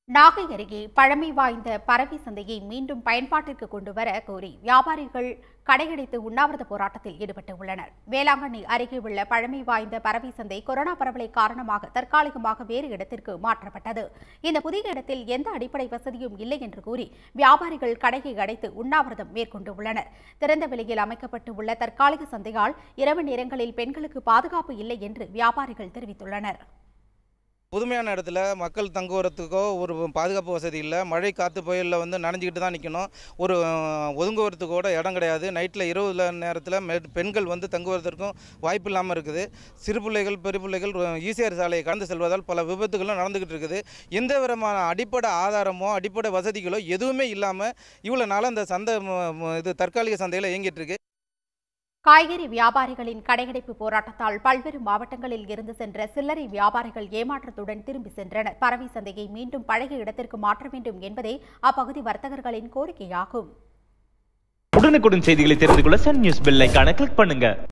நாகை அருகே பழமை வாய்ந்த பறவை சந்தையை மீண்டும் பயன்பாட்டிற்கு கொண்டு வர கோரி வியாபாரிகள் கடையடைத்து உண்ணாவிரத போராட்டத்தில் ஈடுபட்டு உள்ளனர் வேளாங்கண்ணி அருகே உள்ள பழமை வாய்ந்த பறவை சந்தை கொரோனா பரவலை காரணமாக தற்காலிகமாக வேறு இடத்திற்கு மாற்றப்பட்டது இந்த புதிய இடத்தில் எந்த அடிப்படை வசதியும் இல்லை என்று கூறி வியாபாரிகள் கடையை அடைத்து உண்ணாவிரதம் மேற்கொண்டு உள்ளனர் திறந்த வெளியில் அமைக்கப்பட்டு உள்ள தற்காலிக சந்தையால் இரவு நேரங்களில் பெண்களுக்கு பாதுகாப்பு இல்லை என்று வியாபாரிகள் தெரிவித்துள்ளனர் புதுமையான இடத்துல மக்கள் தங்குவதுக்கோ ஒரு பாதுகாப்பு வசதி இல்லை மழை காற்று புயலில் வந்து நனைஞ்சிக்கிட்டு தான் நிற்கணும் ஒரு அஹ், ஒதுங்குவதற்கு கூட இடம் கிடையாது நைட்டில் இரவு நேரத்தில் பெண்கள் வந்து தங்குவதற்கும் வாய்ப்பு இல்லாமல் இருக்குது சிறு பிள்ளைகள் பெரிய பிள்ளைகள் ஈசிஆர் சாலையை கடந்து செல்வதால் பல விபத்துகளும் நடந்துக்கிட்டு இருக்குது எந்த விதமான அடிப்படை ஆதாரமோ அடிப்படை வசதிகளோ எதுவுமே இல்லாமல் இவ்வளோ நாளாக இந்த சந்தை ம- ம- இது தற்காலிக சந்தையில் இயங்கிட்டு இருக்கு காய்கறி வியாபாரிகளின் கடையடைப்பு போராட்டத்தால் பல்வேறு மாவட்டங்களில் இருந்து சென்ற சில்லறை வியாபாரிகள் ஏமாற்றத்துடன் திரும்பி சென்றனர் பறவை சந்தையை மீண்டும் பழைய இடத்திற்கு மாற்ற வேண்டும் என்பதே அப்பகுதி வர்த்தகர்களின் கோரிக்கையாகும் உடனுக்குடன் செய்திகளை தெரிந்து கொள்ள சன் நியூஸ் பெல் ஐகானை கிளிக் பண்ணுங்க